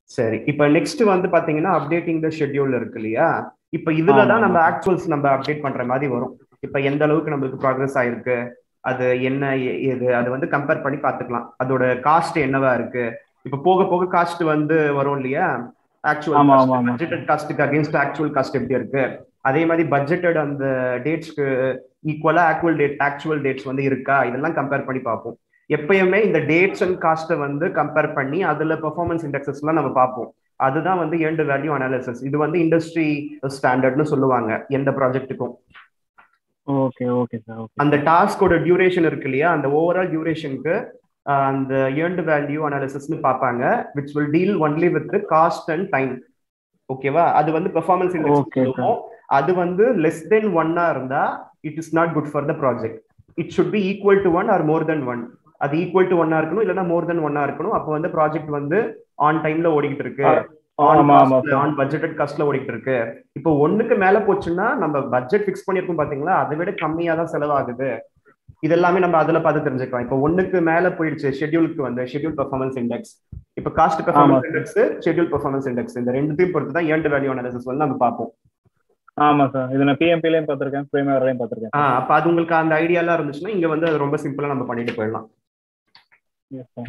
சரி இப்ப நெக்ஸ்ட் வந்து பாத்தீங்கன்னா அப்டேட்டிங் த ஷெட்யூல் இருக்கு இல்லையா இப்ப இதுல தான் நம்ம ஆக்சுவல்ஸ் நம்ம அப்டேட் பண்ற மாதிரி வரும் இப்ப எந்த அளவுக்கு நம்மளுக்கு ப்ராக்ரஸ் ஆயிருக்கு அது என்ன எ- இது அது வந்து கம்பேர் பண்ணி பார்த்துக்கலாம் அதோட காஸ்ட் என்னவா இருக்கு இப்ப போக போக காஸ்ட் வந்து வரும் இல்லையா ஆக்சுவல் ஆமா, ஆமா, ஆமா. பட்ஜெட்டட் காஸ்ட்டுக்கு அகேன்ஸ்ட் ஆக்சுவல் காஸ்ட் எப்படி இருக்கு அதே மாதிரி பட்ஜெட்டட் அந்த டேட்ஸ்க்கு ஈக்குவலா ஆக்சுவல் டேட் ஆக்சுவல் டேட்ஸ் வந்து இருக்கா இதெல்லாம் கம்பேர் பண்ணி பார்ப்போம் எப்பயுமே இந்த டேட்ஸ் அண்ட் காஸ்ட்டை வந்து கம்பேர் பண்ணி அதுல பெர்ஃபார்மன்ஸ் இண்டெக்ஸஸ்லாம் நம்ம பார்ப்போம் அதுதான் வந்து ஏண்டு வேல்யூ அனாலிசிஸ் இது வந்து இண்டஸ்ட்ரி ஸ்டாண்டர்ட்னு சொல்லுவாங்க எந்த ப்ராஜெக்ட்டுக்கும் ஓகே ஓகே சார் ஓகே அந்த டாஸ்கோட டியூரேஷன் இருக்கு இல்லையா அந்த ஓவரால் டியூரேஷனுக்கு அந்த ஏர்ன்டு வேல்யூ அனாலிசிஸ்னு பார்ப்பாங்க which will deal only with cost and time ஓகேவா அது வந்து பெர்ஃபார்மன்ஸ் Okay, இண்டெக்ஸ் சொல்லுவோம் அது வந்து லெஸ் தென் ஒன்னா இருந்தா it is not good for the project it should be equal to one or more then one அது ஈக்குவல் டு ஒன்னா இருக்கணும் இல்லைன்னா மோர் தென் ஒன்னா இருக்கணும் அப்போ வந்து ப்ராஜெக்ட் வந்து ஆன் டைம்ல ஓடிக்கிட்டு இருக்கு ஆமா ஆமா சார் ஆன் பட்ஜெட்டட் காஸ்ட்ல ஓடிட்டு இருக்கு இப்போ ஒண்ணுக்கு மேல போச்சுன்னா நம்ம பட்ஜெட் ஃபிக்ஸ் பண்ணிருக்கோம் பாத்தீங்களா அதை விட கம்மியா தான் செலவாகுது இதெல்லாமே நம்ம அதுல பார்த்து தெரிஞ்சுக்கலாம் இப்போ ஒண்ணுக்கு மேல போயிடுச்சு ஷெட்யூலுக்கு வந்து ஷெட்யூல் பெர்ஃபார்மன்ஸ் இண்டெக்ஸ் இப்போ cost performance index schedule performance index இந்த ரெண்டுத்தையும் பொறுத்து தான் ஏர்ன்டு வேல்யூ அனாலிசிஸ் வந்து நம்ம பார்ப்போம் ஆமா சார் இது நான் பிஎம்பிலையும் பார்த்திருக்கேன் பிரேமர்லையும் பார்த்திருக்கேன் ஆ அப்ப அது உங்களுக்கு அந்த ஐடியாலாம் இருந்துச்சுன்னா இங்க வந்து அது ரொம்ப சிம்பிளா நம்ம பண்ணிட்டு போயிடலாம் Yes, sir.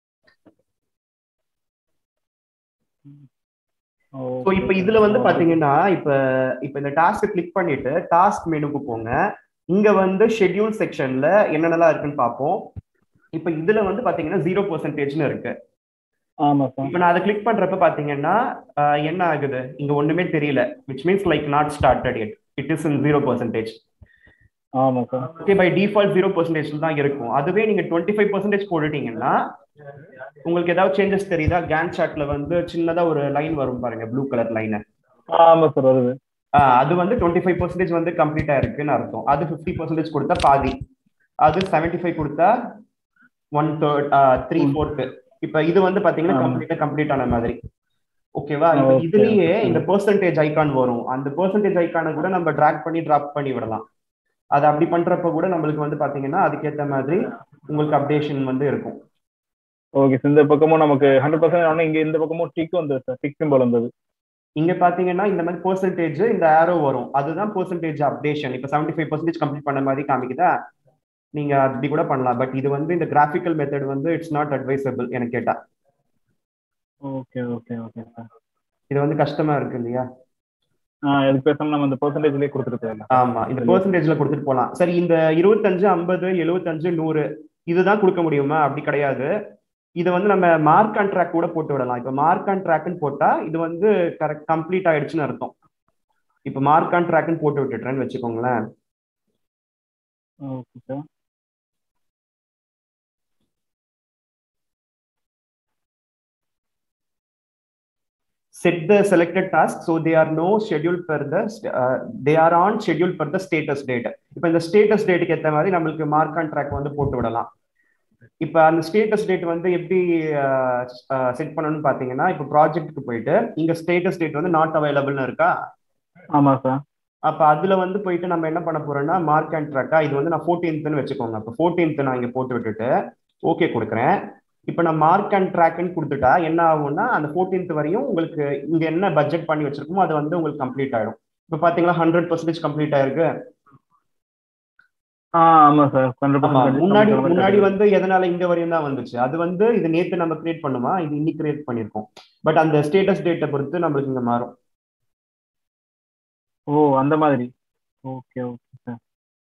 ஸோ இப்போ இதுல வந்து பாத்தீங்கன்னா இப்ப இப்ப இந்த டாஸ்க் கிளிக் பண்ணிட்டு டாஸ்க் மெனுக்கு போங்க இங்க வந்து ஷெட்யூல் செக்ஷன்ல என்னென்னலாம் இருக்குன்னு பார்ப்போம் இப்ப இதுல வந்து பாத்தீங்கன்னா ஜீரோ பர்சன்டேஜ்னு இருக்கு ஆமா சார் இப்ப நான் அதை கிளிக் பண்றப்ப பாத்தீங்கன்னா ஆஹ், என்ன ஆகுது இங்க ஒண்ணுமே தெரியல which means like not started it it is in zero percentage ஆமா sir okay by default zero percentage தான் இருக்கும் அதுவே நீங்க டுவெண்ட்டி ஃபைவ் பர்சன்டேஜ் போட்டுட்டீங்கன்னா உங்களுக்கு ஏதாவது சேஞ்சஸ் தெரியுதா கேன் சாட்ல வந்து சின்னதா ஒரு லைன் வரும் பாருங்க ப்ளூ கலர் லைன் ஆமா சார் வருது அது வந்து டுவெண்ட்டி ஃபைவ் பர்சன்டேஜ் வந்து கம்ப்ளீட் ஆயிருக்குன்னு அர்த்தம் அது ஃபிஃப்டி பர்சன்டேஜ் கொடுத்தா பாதி அது செவன்டி ஃபைவ் கொடுத்தா ஒன் தேர்ட் த்ரீ ஃபோர்த்து இப்ப இது வந்து பாத்தீங்கன்னா ஆமா. கம்ப்ளீட்டா கம்ப்ளீட் ஆன மாதிரி ஓகேவா இப்ப Okay, இதுலயே okay. இந்த பெர்சன்டேஜ் ஐகான் வரும் அந்த பெர்சன்டேஜ் ஐகானை கூட நம்ம டிராக் பண்ணி டிராப் பண்ணி விடலாம் அது அப்படி பண்றப்ப கூட நம்மளுக்கு வந்து பாத்தீங்கன்னா அதுக்கேத்த மாதிரி உங்களுக்கு அப்டேஷன் வந்து இருக்கும் ஓகே சார் இந்த பக்கமும் நமக்கு ஹண்ட்ரட் பர்சன்ட் ஆனால் இங்க இந்த பக்கமும் டிக் வந்தது சார் டிக் சிம்பிள் வந்தது இங்க பாத்தீங்கன்னா இந்த மாதிரி பெர்சன்டேஜ் இந்த ஆரோ வரும் அதுதான் பெர்சன்டேஜ் அப்டேஷன் இப்ப செவன்டி ஃபைவ் பர்சன்டேஜ் கம்ப்ளீட் பண்ண மாதிரி காமிக்குதா நீங்க அப்படி கூட பண்ணலாம் பட் இது வந்து இந்த கிராஃபிக்கல் மெத்தட் வந்து இட்ஸ் நாட் அட்வைசபிள் எனக்கு கேட்டா ஓகே ஓகே ஓகே சார் இது வந்து கஷ்டமா இருக்கு இல்லையா ஆ எதுக்கு பேசாம நம்ம இந்த பர்சன்டேஜ்லயே கொடுத்துருக்கோம் ஆமா இந்த பெர்சன்டேஜ்ல கொடுத்துட்டு போலாம் சரி இந்த இருபத்தஞ்சு ஐம்பது எழுபத்தஞ்சு நூறு இதுதான் கொடுக்க முடியுமா அப்படி கிடையாது இதை வந்து நம்ம மார்க் அண்ட் ட்ராக் கூட போட்டு விடலாம் இப்ப மார்க் அண்ட் ட்ராக்னு போட்டா இது வந்து கரெக்ட் கம்ப்ளீட் ஆயிடுச்சுன்னு அர்த்தம் இப்ப மார்க் அண்ட் ட்ராக்னு போட்டு விட்டுட்டேன்னு வச்சுக்கோங்களேன் okay sir set the selected task so they are no schedule per the uh, they are on schedule per the status date இப்போ இந்த ஸ்டேட்டஸ் டேட்டுக்கு ஏத்த மாதிரி நம்மளுக்கு மார்க் அண்ட் ட்ராக் வந்து போட்டு விடலாம் இப்போ அந்த ஸ்டேட்டஸ் டேட் வந்து எப்படி செட் பண்ணணும்னு பாத்தீங்கன்னா இப்போ ப்ராஜெக்ட்டுக்கு போயிட்டு இங்க ஸ்டேட்டஸ் டேட் வந்து நாட் அவைலபிள்னு இருக்கா ஆமா சார் அப்ப அதுல வந்து போயிட்டு நம்ம என்ன பண்ண போறோம்னா மார்க் அண்ட் ட்ராக்கா இது வந்து நான் ஃபோர்டீன்த்னு வச்சுக்கோங்க அப்போ ஃபோர்டீன்த் நான் இங்க போட்டு விட்டுட்டு ஓகே கொடுக்குறேன் இப்போ நான் மார்க் அண்ட் ட்ராக்னு கொடுத்துட்டா என்ன ஆகும்னா அந்த ஃபோர்டீன்த் வரையும் உங்களுக்கு இங்க என்ன பட்ஜெட் பண்ணி வச்சிருக்கோமோ அது வந்து உங்களுக்கு கம்ப்ளீட் ஆயிடும் இப்போ பாத்தீங்களா ஹண்ட்ரட் பர்சன்டேஜ் கம்ப்ளீட் ஆயிருக்கு ஆ ஆமா சார் ஹண்ட்ரட் ஆமா பர்சன்ட் முன்னாடி முன்னாடி வந்து எதனால இங்க வரையும் தான் வந்துச்சு அது வந்து இது நேத்து நம்ம கிரியேட் பண்ணுமா இது இன்னைக்கு கிரியேட் பண்ணிருக்கோம் பட் அந்த ஸ்டேட்டஸ் டேட்டை பொறுத்து நம்மளுக்கு இங்க மாறும் ஓ அந்த மாதிரி ஓகே ஓகே சார்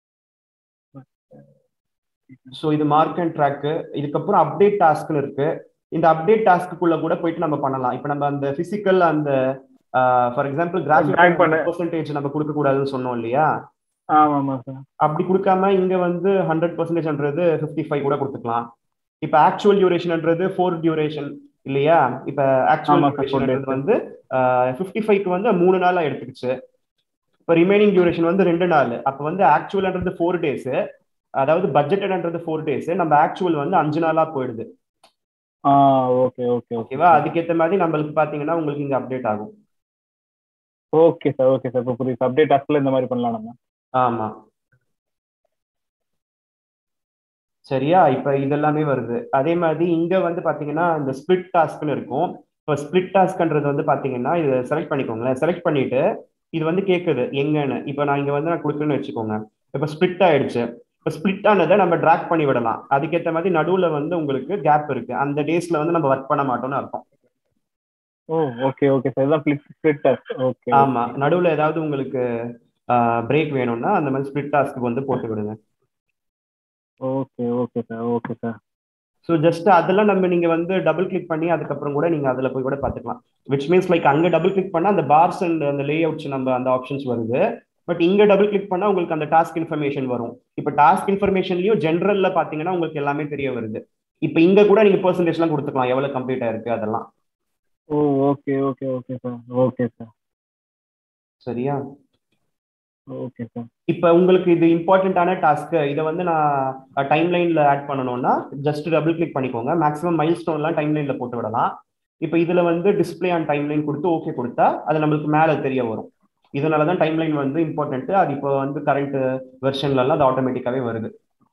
ஸோ இது மார்க் அண்ட் ட்ராக்கு இதுக்கப்புறம் அப்டேட் டாஸ்க்னு இருக்கு இந்த அப்டேட் டாஸ்க்குள்ள கூட போயிட்டு நம்ம பண்ணலாம் இப்போ நம்ம அந்த பிசிக்கல் அந்த ஃபார் எக்ஸாம்பிள் Drag கிராஃபிக் பண்ண- பர்சன்டேஜ் நம்ம கொடுக்க கூடாதுன்னு சொன்னோம் இல்லையா ஆமா ஆமா சார் அப்படி கொடுக்காம இங்க வந்து ஹண்ட்ரட் பர்சன்டேஜ்ன்றது ஃபிஃப்டி ஃபைவ் கூட கொடுத்துக்கலாம் இப்போ ஆக்சுவல் டியூரேஷன்ன்றது ஃபோர் டியூரேஷன் இல்லையா இப்போ ஆக்சுவல் ஆமா sir, four டியூரேஷன்ன்றது days. வந்து ஃபிஃப்டி ஃபைவ்க்கு வந்து மூணு நாளா எடுத்துக்கிச்சு இப்போ ரிமைனிங் டியூரேஷன் வந்து ரெண்டு நாள் அப்போ வந்து ஆக்சுவல்ன்றது ஃபோர் டேஸ் அதாவது பட்ஜெட்டட்ன்றது ஃபோர் டேஸ் நம்ம ஆக்சுவல் வந்து அஞ்சு நாளா போயிடுது ஆ ஓகே ஓகே ஓகே ஓகேவா அதுக்கேற்ற மாதிரி நம்மளுக்கு பாத்தீங்கன்னா உங்களுக்கு இங்க அப்டேட் ஆகும் ஓகே சார் ஓகே சார் இப்போ புரியுது அப்டேட் டாஸ்க்ல இந்த மாதிரி பண்ணலாம் நம்ம ஆமா சரியா இப்ப இதெல்லாமே வருது அதே மாதிரி இங்க வந்து பாத்தீங்கன்னா இந்த ஸ்பிளிட் டாஸ்க்னு இருக்கும் இப்போ ஸ்பிளிட் டாஸ்க்ன்றது வந்து பாத்தீங்கன்னா இது செலக்ட் பண்ணிக்கோங்களேன் செலக்ட் பண்ணிட்டு இது வந்து கேட்குது எங்கன்னு இப்போ நான் இங்க வந்து நான் கொடுக்குறேன்னு வச்சுக்கோங்க இப்போ ஸ்பிளிட் ஆயிடுச்சு இப்போ ஸ்பிளிட் ஆனதை நம்ம ட்ராக் பண்ணி விடலாம் அதுக்கேற்ற மாதிரி நடுவுல வந்து உங்களுக்கு கேப் இருக்கு அந்த டேஸ்ல வந்து நம்ம ஒர்க் பண்ண மாட்டோம்னு அர்த்தம் ஓ ஓகே ஓகே சார் இதான் ஸ்பிளிட் ஸ்பிளிட் டாஸ்க் ஓகே ஆமா நடுவுல ஏதாவது உங்களுக்கு பிரேக் வேணும்னா அந்த மாதிரி ஸ்பிளிட் டாஸ்க்கு வந்து போட்டு விடுங்க okay okay sir okay sir so just அதெல்லாம் நம்ம நீங்க வந்து டபுள் கிளிக் பண்ணி அதுக்கப்புறம் கூட நீங்க அதுல போய் கூட பார்த்துக்கலாம் விச் மீன்ஸ் லைக் அங்க டபுள் கிளிக் பண்ணா அந்த பார்ஸ் அண்ட் அந்த லே அவுட்ஸ் நம்ம அந்த ஆப்ஷன்ஸ் வருது பட் இங்க டபுள் கிளிக் பண்ணா உங்களுக்கு அந்த டாஸ்க் இன்ஃபர்மேஷன் வரும் இப்போ டாஸ்க் இன்ஃபர்மேஷன்லயும் ஜென்ரல்ல பாத்தீங்கன்னா உங்களுக்கு எல்லாமே தெரிய வருது இப்போ இங்க கூட நீங்க பெர்சன்டேஜ்லாம் கொடுத்துக்கலாம் எவ்வளவு கம்ப்ளீட் ஆயிருக்கு அதெல்லாம் ஓ okay okay okay sir okay sir சரியா ஓகே சார் இப்போ உங்களுக்கு இது இம்பார்ட்டண்ட்டான டாஸ்க் இதை வந்து நான் டைம் லைன்ல ஆட் பண்ணணும்னா ஜஸ்ட் டபுள் கிளிக் பண்ணிக்கோங்க மேக்ஸிமம் மைல் ஸ்டோன்லாம் டைம் லைன்ல போட்டு விடலாம் இப்போ இதுல வந்து டிஸ்பிளே ஆன் டைம் லைன் கொடுத்து ஓகே கொடுத்தா அது நம்மளுக்கு மேல தெரிய வரும் இதனால தான் டைம் லைன் வந்து இம்பார்ட்டன்ட் அது இப்போ வந்து கரண்ட் வெர்ஷன்லலாம் அது ஆட்டோமேட்டிக்காவே வருது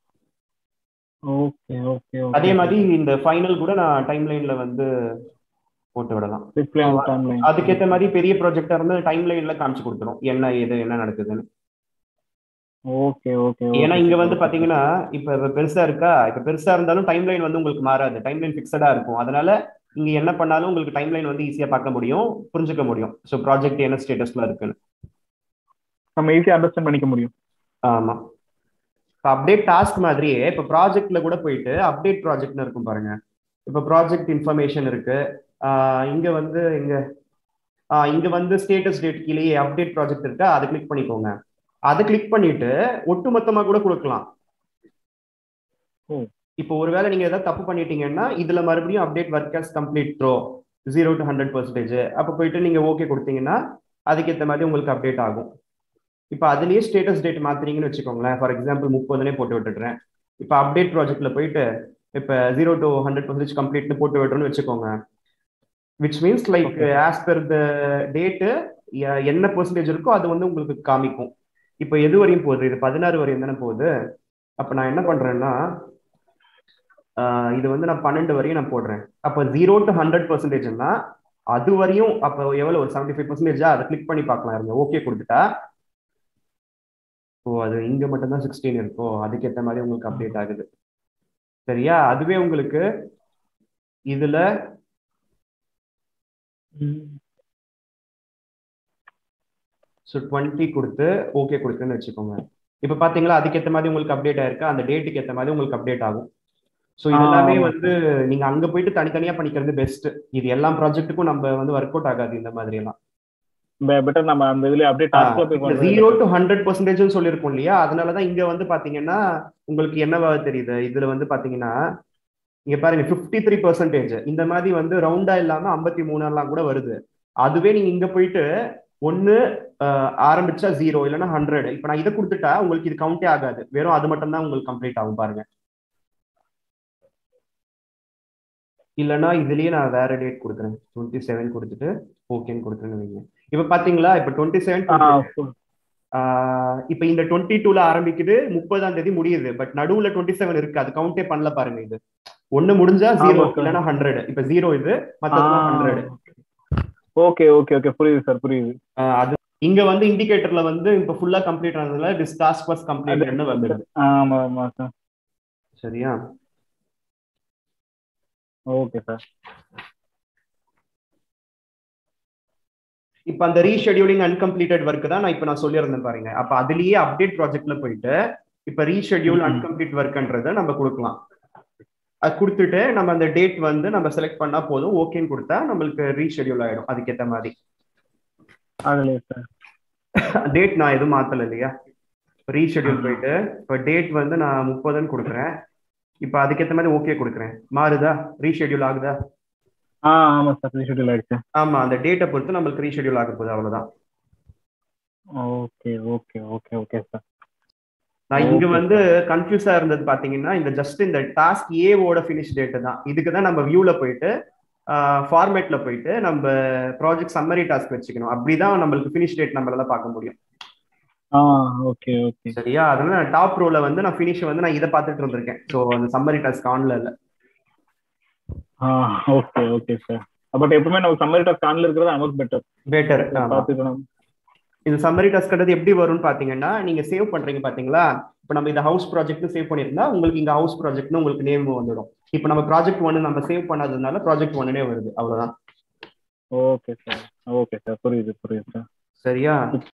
ஓகே ஓகே அதே மாதிரி இந்த ஃபைனல் கூட நான் டைம் லைன்ல வந்து போட்டு விடலாம் டிஸ்பிளே ஆன் டைம் லைன் அதுக்கேற்ற மாதிரி பெரிய ப்ராஜெக்டா இருந்து டைம் லைன்ல காமிச்சு கொடுத்துரும் என்ன ஏது என்ன நடக்குதுன்னு ஓகே ஓகே ஏன்னா இங்க வந்து பாத்தீங்கன்னா இப்ப இப்ப பெருசா இருக்கா இப்ப பெருசா இருந்தாலும் டைம் லைன் வந்து உங்களுக்கு மாறாது டைம் லைன் பிக்சடா இருக்கும் அதனால இங்க என்ன பண்ணாலும் உங்களுக்கு டைம் லைன் வந்து ஈஸியா பார்க்க முடியும் புரிஞ்சுக்க முடியும் ஸோ ப்ராஜெக்ட் என்ன ஸ்டேட்டஸ்ல இருக்குன்னு நம்ம ஈஸியா அண்டர்ஸ்டாண்ட் பண்ணிக்க முடியும் ஆமா இப்போ அப்டேட் டாஸ்க் மாதிரியே இப்போ ப்ராஜெக்ட்ல கூட போயிட்டு அப்டேட் ப்ராஜெக்ட்னு இருக்கும் பாருங்க இப்போ ப்ராஜெக்ட் இன்ஃபர்மேஷன் இருக்கு ஆஹ் இங்க வந்து இங்க ஆஹ் இங்க வந்து ஸ்டேட்டஸ் டேட் கீழேயே அப்டேட் ப்ராஜெக்ட் இருக்கா அதை கிளிக் பண்ணிக்கோங்க அதை கிளிக் பண்ணிட்டு ஒட்டுமொத்தமா கூட கொடுக்கலாம் ஓ. இப்போ ஒருவேளை நீங்க ஏதாவது தப்பு பண்ணிட்டீங்கன்னா இதுல மறுபடியும் update work as complete through zero to hundred percentage அப்போ போயிட்டு நீங்க ஓகே கொடுத்தீங்கன்னா அதுக்கேற்ற மாதிரி உங்களுக்கு அப்டேட் ஆகும் இப்போ அதுலயே ஸ்டேட்டஸ் டேட் மாத்துறீங்கன்னு வச்சுக்கோங்களேன் ஃபார் எக்ஸாம்பிள் முப்பதுனே போட்டு விட்டுடுறேன் இப்போ அப்டேட் ப்ராஜெக்ட்ல போயிட்டு இப்போ ஜீரோ டு ஹண்ட்ரட் பர்சன்டேஜ் கம்ப்ளீட்னு போட்டு விட்டுறோம்னு வச்சுக்கோங்க which means like Okay. As per the date என்ன பெர்சன்டேஜ் இருக்கோ அது வந்து உங்களுக்கு காமிக்கும் இப்போ எது வரையும் போகுது இது பதினாறு வரையும் தானே போகுது அப்போ நான் என்ன பண்றேன்னா ஆஹ் இது வந்து நான் பன்னெண்டு வரையும் நான் போடுறேன் அப்போ ஜீரோ டு ஹண்ட்ரட் பர்சன்டேஜ்னா அது வரையும் அப்போ எவ்வளவு ஒரு செவன்டி ஃபைவ் பர்சன்டேஜா அதை கிளிக் பண்ணி பார்க்கலாம் இருங்க ஓகே கொடுத்துட்டா ஓ அது இங்க மட்டும்தான் சிக்ஸ்டீன் இருக்கோ அதுக்கேற்ற மாதிரி உங்களுக்கு அப்டேட் ஆகுது சரியா அதுவே உங்களுக்கு இதுல ஸோ டுவெண்ட்டி கொடுத்து ஓகே கொடுத்துன்னு வச்சுக்கோங்க இப்போ பாத்தீங்களா அதுக்கேற்ற மாதிரி உங்களுக்கு அப்டேட் ஆயிருக்கு அந்த டேட்டுக்கு ஏற்ற மாதிரி உங்களுக்கு அப்டேட் ஆகும் ஸோ இது ஆ, எல்லாமே ஆமா. வந்து நீங்க அங்க போயிட்டு தனித்தனியா பண்ணிக்கிறது பெஸ்ட் இது எல்லா ப்ராஜெக்ட்டுக்கும் நம்ம வந்து ஒர்க் அவுட் ஆகாது இந்த மாதிரி எல்லாம் பெட்டர் நம்ம அந்த இதுல அப்படியே டாஸ்க்ல போய் பண்றது ஜீரோ டு ஹண்ட்ரட் பர்சன்டேஜ் சொல்லியிருக்கோம் இல்லையா அதனாலதான் இங்க வந்து பாத்தீங்கன்னா உங்களுக்கு என்னவா தெரியுது இதுல வந்து பாத்தீங்கன்னா இங்க பாருங்க ஃபிஃப்டி த்ரீ பர்சன்டேஜ் இந்த மாதிரி வந்து ரவுண்டா இல்லாம ஐம்பத்தி மூணுலாம் கூட வருது அதுவே நீங்க இங்க போயிட்டு ஒன்னு அஹ், ஆரம்பிச்சா ஜீரோ இல்லைன்னா ஹண்ட்ரட் இப்ப நான் இதை கொடுத்துட்டா உங்களுக்கு இது கவுண்டே ஆகாது வெறும் அது மட்டும் தான் உங்களுக்கு கம்ப்ளீட் ஆகும் பாருங்க இல்லைன்னா இதுலயே நான் வேற டேட் கொடுக்குறேன் டுவெண்ட்டி செவன் கொடுத்துட்டு ஓகேன்னு கொடுக்குறேன்னு வைங்க இப்ப பாத்தீங்களா இப்ப டுவெண்ட்டி செவன் ஆ, full. ஆஹ் இப்ப இந்த டுவெண்ட்டி டூல ஆரம்பிக்குது முப்பதாம் தேதி முடியுது பட் நடுவுல டுவெண்ட்டி செவன் இருக்கு அது கவுண்டே பண்ணல பாருங்க இது ஒண்ணு முடிஞ்சா ஜீரோ ஆமா sir. இல்லைன்னா ஹண்ட்ரட் இப்ப ஜீரோ இது மத்ததெல்லாம் ஹண்ட்ரட் ஓகே ஓகே ஓகே புரியுது சார் புரியுது அது இங்க வந்து இண்டிகேட்டர்ல வந்து இப்ப ஃபுல்லா கம்ப்ளீட் ஆனதுல டிஸ் டாஸ்க் ஃபர்ஸ்ட் கம்ப்ளீட்னு வந்துருது ஆமா ஆமா சார் சரியா ஓகே சார் இப்ப அந்த ரீஷெடியூலிங் அன்கம்ப்ளீட்டட் ஒர்க் தான் நான் இப்ப நான் சொல்லியிருந்தேன் பாருங்க அப்ப அதுலயே அப்டேட் ப்ராஜெக்ட்ல போயிட்டு இப்ப ரீஷெடியூல் ம்ம். அன்கம்ப்ளீட் ஒர்க்ன்றத நம்ம கொடுக்கலாம் அது கொடுத்துட்டு நம்ம அந்த டேட் வந்து நம்ம செலக்ட் பண்ணா போதும் ஓகேன்னு கொடுத்தா நம்மளுக்கு ரீஷெடியூல் ஆயிடும் அதுக்கேத்த மாதிரி அதுலயே சார் டேட் நான் எதுவும் மாத்தல இல்லையா ரீஷெடியூல் ஆ. போயிட்டு இப்போ டேட் வந்து நான் முப்பதுன்னு கொடுக்குறேன் இப்போ அதுக்கேற்ற மாதிரி ஓகே கொடுக்குறேன் மாறுதா ரீஷெடியூல் ஆகுதா ஆ ஆமா சார் ரீஷெடியூல் ஆயிடுச்சு ஆமா அந்த டேட்டை பொறுத்து நம்மளுக்கு ரீஷெடியூல் ஆக போகுது அவ்வளவுதான் okay okay okay okay sir நான் இங்க Okay. வந்து கன்ஃபியூஸா இருந்தது பாத்தீங்கன்னா இந்த ஜஸ்ட் இந்த டாஸ்க் ஏவோட ஃபினிஷ் டேட் தான் இதுக்கு தான் நம்ம வியூல போயிட்டு ஃபார்மேட்ல போயிட்டு நம்ம ப்ராஜெக்ட் சம்மரி டாஸ்க் வச்சுக்கணும் அப்படிதான் நம்மளுக்கு ஃபினிஷ் டேட் நம்மளால பார்க்க முடியும் ஆ ஓகே ஓகே சரியா அதனால டாப் ரோல வந்து நான் ஃபினிஷ் வந்து நான் இதை பார்த்துட்டு இருந்திருக்கேன் ஸோ அந்த சம்மரி டாஸ்க் ஆன்ல இல்ல ஆ ஓகே ஓகே சார் பட் எப்பவுமே நம்ம சம்மரி டாஸ்க் ஆன்ல இருக்கிறது நமக்கு பெட்டர் பெட்டர் பாத்துக்கணும் இந்த சம்மரி டாஸ்க் கட்டது எப்படி வரும்னு பாத்தீங்கன்னா நீங்க சேவ் பண்றீங்க பாத்தீங்களா இப்போ நம்ம இந்த ஹவுஸ் ப்ராஜெக்ட் சேவ் பண்ணிருந்தா உங்களுக்கு இங்க ஹவுஸ் ப்ராஜெக்ட்னு உங்களுக்கு நேம் வந்துடும் இப்போ நம்ம ப்ராஜெக்ட் ஒன்னு நம்ம சேவ் பண்ணாததுனால ப்ராஜெக்ட் ஒன்னுனே வருது அவ்வளவுதான் ஓகே சார் ஓகே சார் புரியுது புரியுது சார் சரியா